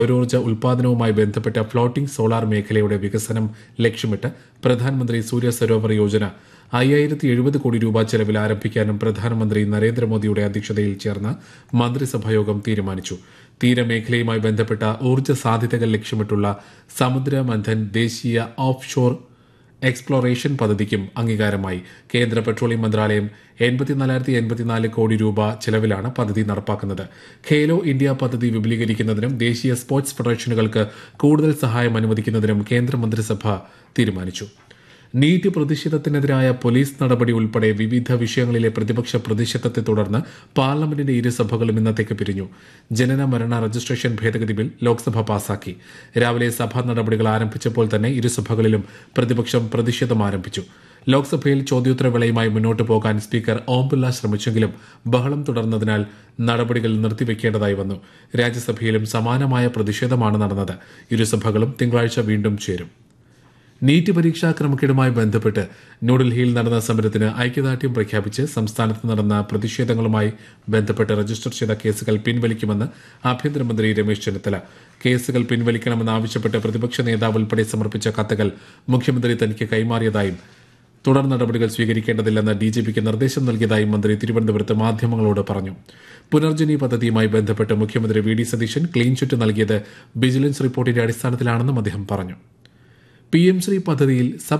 സൗരോർജ്ജ ഉൽപാദനവുമായി ബന്ധപ്പെട്ട floating solar മേഖലയുടെ വികസനം ലക്ഷ്യമിട്ട് പ്രധാനമന്ത്രി സൂര്യ സരോവർ യോജന അയ്യായിരത്തി എഴുപത് കോടി രൂപ ചെലവിൽ ആരംഭിക്കാനും പ്രധാനമന്ത്രി നരേന്ദ്രമോദിയുടെ അധ്യക്ഷതയിൽ ചേർന്ന മന്ത്രിസഭായോഗം തീരുമാനിച്ചു തീരമേഖലയുമായി ബന്ധപ്പെട്ട ഊർജ്ജ സാധ്യതകൾ ലക്ഷ്യമിട്ടുള്ള സമുദ്ര മന്ഥൻ ദേശീയ ഓഫ് ഷോർ എക്സ്പ്ലോറേഷൻ പദ്ധതിക്കും അംഗീകാരമായി കേന്ദ്ര പെട്രോളിയം മന്ത്രാലയം എൺപത്തിനാലായിരത്തി എൺപത്തിനാല് കോടി രൂപ ചെലവിലാണ് പദ്ധതി നടപ്പാക്കുന്നത് ഖേലോ ഇന്ത്യ പദ്ധതി വിപുലീകരിക്കുന്നതിനും ദേശീയ സ്പോർട്സ് ഫെഡറേഷനുകൾക്ക് കൂടുതൽ സഹായം അനുവദിക്കുന്നതിനും കേന്ദ്ര മന്ത്രിസഭ തീരുമാനിച്ചു നീറ്റ് പ്രതിഷേധത്തിനെതിരായ പോലീസ് നടപടി ഉൾപ്പെടെ വിവിധ വിഷയങ്ങളിലെ പ്രതിപക്ഷ പ്രതിഷേധത്തെ തുടർന്ന് പാർലമെന്റിന്റെ ഇരുസഭകളും ഇന്നത്തേക്ക് പിരിഞ്ഞു ജനന മരണ രജിസ്ട്രേഷൻ ഭേദഗതി ബിൽ ലോക്സഭ പാസാക്കി രാവിലെ സഭാ നടപടികൾ ആരംഭിച്ചപ്പോൾ തന്നെ ഇരുസഭകളിലും പ്രതിപക്ഷം പ്രതിഷേധം ആരംഭിച്ചു ലോക്സഭയിൽ ചോദ്യോത്തരവേളയുമായി മുന്നോട്ടു പോകാൻ സ്പീക്കർ ഓം ബിർള ശ്രമിച്ചെങ്കിലും ബഹളം തുടർന്നതിനാൽ നടപടികൾ നിർത്തിവെക്കേണ്ടതായി വന്നു രാജ്യസഭയിലും സമാനമായ പ്രതിഷേധമാണ് നടന്നത് ഇരുസഭകളും തിങ്കളാഴ്ച വീണ്ടും ചേരും നീറ്റ് പരീക്ഷാ ക്രമക്കേടുമായി ബന്ധപ്പെട്ട് ന്യൂഡൽഹിയിൽ നടന്ന സമരത്തിന് ഐക്യദാർഢ്യം പ്രഖ്യാപിച്ച് സംസ്ഥാനത്ത് നടന്ന പ്രതിഷേധങ്ങളുമായി ബന്ധപ്പെട്ട് രജിസ്റ്റർ ചെയ്ത കേസുകൾ പിൻവലിക്കുമെന്ന് ആഭ്യന്തരമന്ത്രി രമേശ് ചെന്നിത്തല കേസുകൾ പിൻവലിക്കണമെന്നാവശ്യപ്പെട്ട് പ്രതിപക്ഷ നേതാവ് ഉൾപ്പെടെ സമർപ്പിച്ച കത്തുകൾ മുഖ്യമന്ത്രി തനിക്ക് കൈമാറിയതായും തുടർ നടപടികൾ സ്വീകരിക്കേണ്ടതില്ലെന്ന് ഡി ജി പിക്ക് നിർദ്ദേശം നൽകിയതായും മന്ത്രി തിരുവനന്തപുരത്ത് മാധ്യമങ്ങളോട് പറഞ്ഞു പുനർജനി പദ്ധതിയുമായി ബന്ധപ്പെട്ട് മുഖ്യമന്ത്രി V D Satheesan clean chit നൽകിയത് വിജിലൻസ് റിപ്പോർട്ടിന്റെ അടിസ്ഥാനത്തിലാണെന്നും അദ്ദേഹം പറഞ്ഞു പി എം ശ്രീ പദ്ധതിയിൽ സബ്